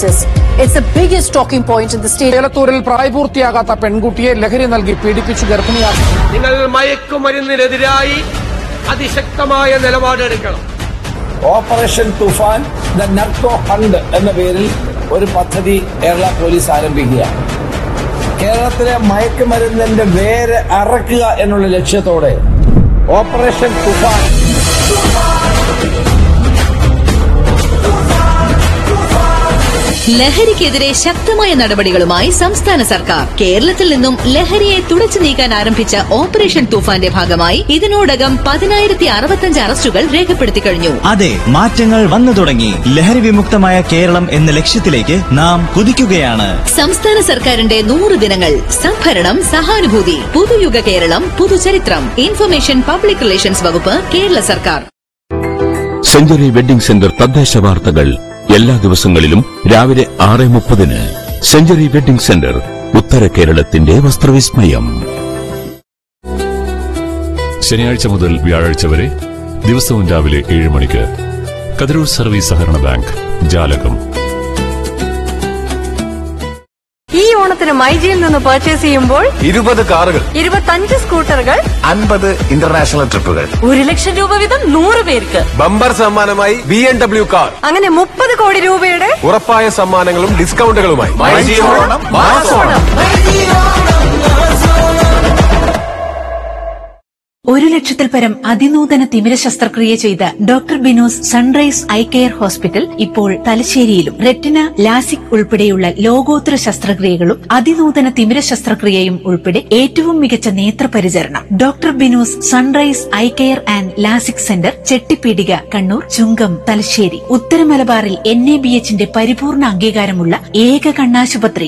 crisis. It's the biggest talking point in the state. ചേലത്തൂരിൽ പ്രായപൂർത്തിയാകാത്ത പെൺകുട്ടിയെ ലഹരി നൽകി പീഡിപ്പിച്ച് ഗർഭിണിയാക്കി നിങ്ങൾ മയക്കുമരുന്നിനെതിരായി അതിശക്തമായ നിലപാടെടുക്കണം operation Toofan the narco hunt എന്ന പേരിൽ ഒരു പദ്ധതി കേരള പോലീസ് ആരംഭിക്കുകയാണ് കേരളത്തിലെ മയക്കുമരുന്നിന്റെ വേര് അറക്കുക എന്നുള്ള ലക്ഷ്യത്തോടെ ഓപ്പറേഷൻ തുഫാൻ ലഹരിക്കെതിരെ ശക്തമായ നടപടികളുമായി സംസ്ഥാന സർക്കാർ കേരളത്തിൽ നിന്നും ലഹരിയെ തുടച്ചു നീക്കാൻ ആരംഭിച്ച ഓപ്പറേഷൻ തൂഫാന്റെ ഭാഗമായി ഇതിനോടകം പതിനായിരത്തി അറുപത്തഞ്ച് അറസ്റ്റുകൾ രേഖപ്പെടുത്തി കഴിഞ്ഞു അതെ മാറ്റങ്ങൾ വന്നു തുടങ്ങി ലഹരി വിമുക്തമായ കേരളം എന്ന ലക്ഷ്യത്തിലേക്ക് നാം കുതിക്കുകയാണ് സംസ്ഥാന സർക്കാരിന്റെ നൂറ് ദിനങ്ങൾ സംഭരണം സഹാനുഭൂതി പുതുയുഗ കേരളം പുതുചരിത്രം ഇൻഫർമേഷൻ പബ്ലിക് റിലേഷൻസ് വകുപ്പ് കേരള സർക്കാർ സെഞ്ചുറി വെഡിംഗ് സെന്റർ തദ്ദേശ വാർത്തകൾ എല്ലാ ദിവസങ്ങളിലും രാവിലെ ആറ് മുപ്പതിന് സെഞ്ചുറി വെഡിംഗ് സെന്റർ ഉത്തര കേരളത്തിന്റെ വസ്ത്രവിസ്മയം ശനിയാഴ്ച മുതൽ വ്യാഴാഴ്ച വരെ ദിവസവും രാവിലെ ഏഴ് മണിക്ക് കതിരൂർ സർവീസ് സഹകരണ ബാങ്ക് ജാലകം ഈ ഓണത്തിന് മൈജിയിൽ നിന്ന് പർച്ചേസ് ചെയ്യുമ്പോൾ ഇരുപത് കാറുകൾ ഇരുപത്തഞ്ച് സ്കൂട്ടറുകൾ അൻപത് ഇന്റർനാഷണൽ ട്രിപ്പുകൾ ഒരു ലക്ഷം രൂപ വീതം നൂറ് പേർക്ക് ബമ്പർ സമ്മാനമായി ബി എം ഡബ്ല്യു കാർ അങ്ങനെ മുപ്പത് കോടി രൂപയുടെ ഉറപ്പായ സമ്മാനങ്ങളും ഡിസ്കൗണ്ടുകളുമായി ഒരു ലക്ഷത്തിൽ പരം അതിനൂതന തിമിര ശസ്ത്രക്രിയ ചെയ്ത doctor Binos sunrise eye care hospital ഇപ്പോൾ തലശ്ശേരിയിലും റെറ്റിന ലാസിക് ഉൾപ്പെടെയുള്ള ലോകോത്തര ശസ്ത്രക്രിയകളും അതിനൂതന തിമിര ശസ്ത്രക്രിയയും ഉൾപ്പെടെ ഏറ്റവും മികച്ച നേത്രപരിചരണം doctor Binos sunrise eye care and LASIK centre Chettipeedika Kannur Chungam Thalassery ഉത്തര മലബാറിൽ എൻ എ ബി എച്ചിന്റെ പരിപൂർണ അംഗീകാരമുള്ള ഏക കണ്ണാശുപത്രി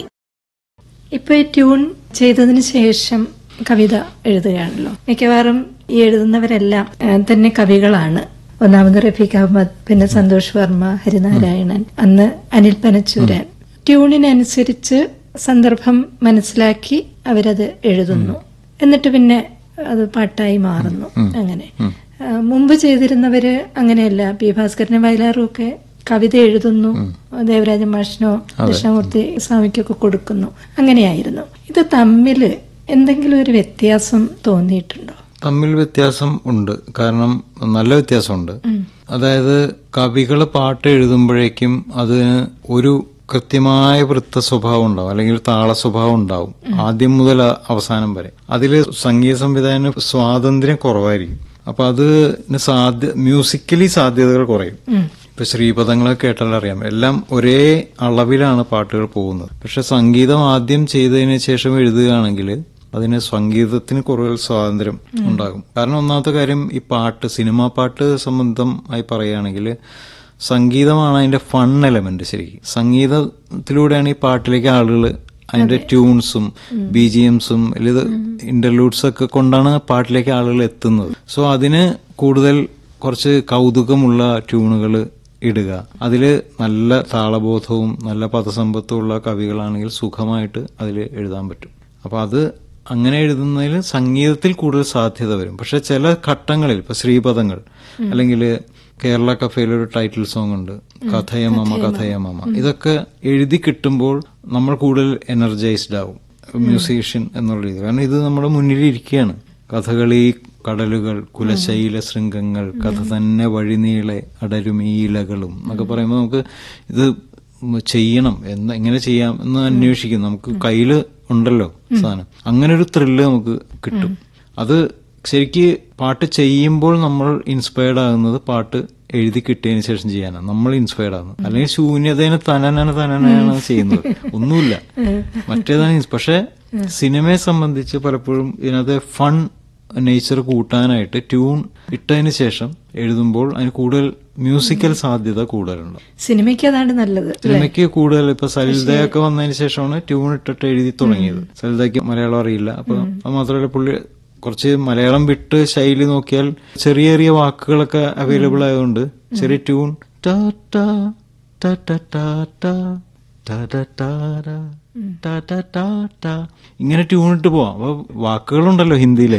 ഇപ്പൊ ഈ ട്യൂൺ ചെയ്തതിന് ശേഷം കവിത എഴുതുകയാണല്ലോ മിക്കവാറും ഈ എഴുതുന്നവരെല്ലാം ആ, തന്നെ കവികളാണ് ഒന്നാമത് റഫീഖ് അഹമ്മദ് പിന്നെ സന്തോഷ് വർമ്മ ഹരിനാരായണൻ അന്ന് അനിൽ പനച്ചൂരൻ ട്യൂണിനനുസരിച്ച് സന്ദർഭം മനസ്സിലാക്കി അവരത് എഴുതുന്നു എന്നിട്ട് പിന്നെ അത് പാട്ടായി മാറുന്നു അങ്ങനെ ആ, മുമ്പ് ചെയ്തിരുന്നവര് അങ്ങനെയല്ല പി ഭാസ്കരനും വയലാറും ഒക്കെ കവിത എഴുതുന്നു ദേവരാജ മാഷിനോ ദക്ഷിണമൂർത്തി സ്വാമിക്കൊക്കെ കൊടുക്കുന്നു അങ്ങനെയായിരുന്നു ഇത് തമ്മില് എന്തെങ്കിലും ഒരു വ്യത്യാസം തോന്നിയിട്ടുണ്ടോ തമ്മിൽ വ്യത്യാസം ഉണ്ട് കാരണം നല്ല വ്യത്യാസമുണ്ട് അതായത് കവികൾ പാട്ട് എഴുതുമ്പോഴേക്കും അതിന് ഒരു കൃത്യമായ വൃത്ത സ്വഭാവം ഉണ്ടാവും അല്ലെങ്കിൽ താള സ്വഭാവം ഉണ്ടാവും ആദ്യം മുതൽ അ- അവസാനം വരെ അതിൽ സംഗീത സംവിധാന സ്വാതന്ത്ര്യം കുറവായിരിക്കും അപ്പൊ അതിന് സാധ്യ മ്യൂസിക്കലി സാധ്യതകൾ കുറയും ഇപ്പൊ ശ്രീപദങ്ങളൊക്കെ കേട്ടാൽ അറിയാം എല്ലാം ഒരേ അളവിലാണ് പാട്ടുകൾ പോകുന്നത് പക്ഷെ സംഗീതം ആദ്യം ചെയ്തതിന് ശേഷം എഴുതുകയാണെങ്കിൽ അതിന് സംഗീതത്തിന് കൂടുതൽ സ്വാതന്ത്ര്യം ഉണ്ടാകും കാരണം ഒന്നാമത്തെ കാര്യം ഈ പാട്ട് സിനിമാ പാട്ട് സംബന്ധമായി പറയുകയാണെങ്കിൽ സംഗീതമാണ് അതിന്റെ ഫൺ എലമെന്റ് ശരിക്കും സംഗീതത്തിലൂടെയാണ് ഈ പാട്ടിലേക്ക് ആളുകൾ അതിന്റെ ട്യൂൺസും ബി ജി എംസും ഇത് ഇന്റർലൂഡ്സ് ഒക്കെ കൊണ്ടാണ് പാട്ടിലേക്ക് ആളുകൾ എത്തുന്നത് സോ അതിന് കൂടുതൽ കുറച്ച് കൗതുകമുള്ള ട്യൂണുകൾ ഇടുക അതിൽ നല്ല താളബോധവും നല്ല പദസമ്പത്തും ഉള്ള കവികളാണെങ്കിൽ സുഖമായിട്ട് അതിൽ എഴുതാൻ പറ്റും അപ്പൊ അത് അങ്ങനെ എഴുതുന്നതിൽ സംഗീതത്തിൽ കൂടുതൽ സാധ്യത വരും പക്ഷെ ചില ഘട്ടങ്ങളിൽ ഇപ്പൊ ശ്രീപദങ്ങൾ അല്ലെങ്കിൽ കേരള കഫേയിൽ ഒരു ടൈറ്റിൽ സോങ് ഉണ്ട് കഥയമമ കഥയമമ ഇതൊക്കെ എഴുതി കിട്ടുമ്പോൾ നമ്മൾ കൂടുതൽ എനർജൈസ്ഡ് ആവും മ്യൂസീഷ്യൻ എന്നുള്ള രീതി കാരണം ഇത് നമ്മുടെ മുന്നിൽ ഇരിക്കുകയാണ് കഥകളി കടലുകൾ കുലശൈല ശൃംഗങ്ങൾ കഥ തന്നെ വഴിനീളെ അടരുമീലകളും എന്നൊക്കെ പറയുമ്പോൾ നമുക്ക് ഇത് ചെയ്യണം എന്ന് എങ്ങനെ ചെയ്യാം എന്ന് അന്വേഷിക്കും നമുക്ക് കയ്യില് ഉണ്ടല്ലോ സാധനം അങ്ങനെ ഒരു ത്രില്ല് നമുക്ക് കിട്ടും അത് ശരിക്ക് പാട്ട് ചെയ്യുമ്പോൾ നമ്മൾ ഇൻസ്പയർഡ് ആകുന്നത് പാട്ട് എഴുതി കിട്ടിയതിന് ശേഷം ചെയ്യാനാണ് നമ്മൾ ഇൻസ്പയർഡ് ആകുന്നത് അല്ലെങ്കിൽ ശൂന്യതേനെ തനനന തനനാണ് ചെയ്യുന്നത് ഒന്നുമില്ല മറ്റേതാണ് ins- പക്ഷെ സിനിമയെ സംബന്ധിച്ച് പലപ്പോഴും ഇതിനകത്ത് ഫൺ നേച്ചർ കൂട്ടാനായിട്ട് ട്യൂൺ ഇട്ടതിന് ശേഷം എഴുതുമ്പോൾ അതിന് കൂടുതൽ മ്യൂസിക്കൽ സാധ്യത കൂടുതലുണ്ട് സിനിമയ്ക്ക് അതാണ് നല്ലത് അല്ലേ? സിനിമയ്ക്ക് കൂടുതൽ ഇപ്പൊ സലിതയൊക്കെ വന്നതിന് ശേഷമാണ് ട്യൂൺ ഇട്ടിട്ട് എഴുതി തുടങ്ങിയത് സലിതയ്ക്ക് മലയാളം അറിയില്ല അപ്പൊ അത് മാത്രമല്ല പുള്ളി കുറച്ച് മലയാളം വിട്ട് ശൈലി നോക്കിയാൽ ചെറിയ ചെറിയ വാക്കുകളൊക്കെ അവൈലബിൾ ആയതുകൊണ്ട് ചെറിയ ട്യൂൺ ടാ ടാ ടാ ടാ ടാ ടാ ടാ ടാ ടാ ടാ ടാ ടാ ടാ ടാ. ഇങ്ങനെ ട്യൂൺ ഇട്ട് പോവാം അപ്പൊ വാക്കുകളുണ്ടല്ലോ ഹിന്ദിയിലെ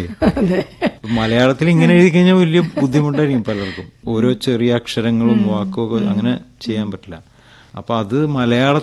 മലയാളത്തിൽ ഇങ്ങനെ എഴുതി കഴിഞ്ഞാൽ വലിയ ബുദ്ധിമുട്ടായിരിക്കും പലർക്കും ഓരോ ചെറിയ അക്ഷരങ്ങളും വാക്കും ഒക്കെ അങ്ങനെ ചെയ്യാൻ പറ്റില്ല അപ്പൊ അത് മലയാള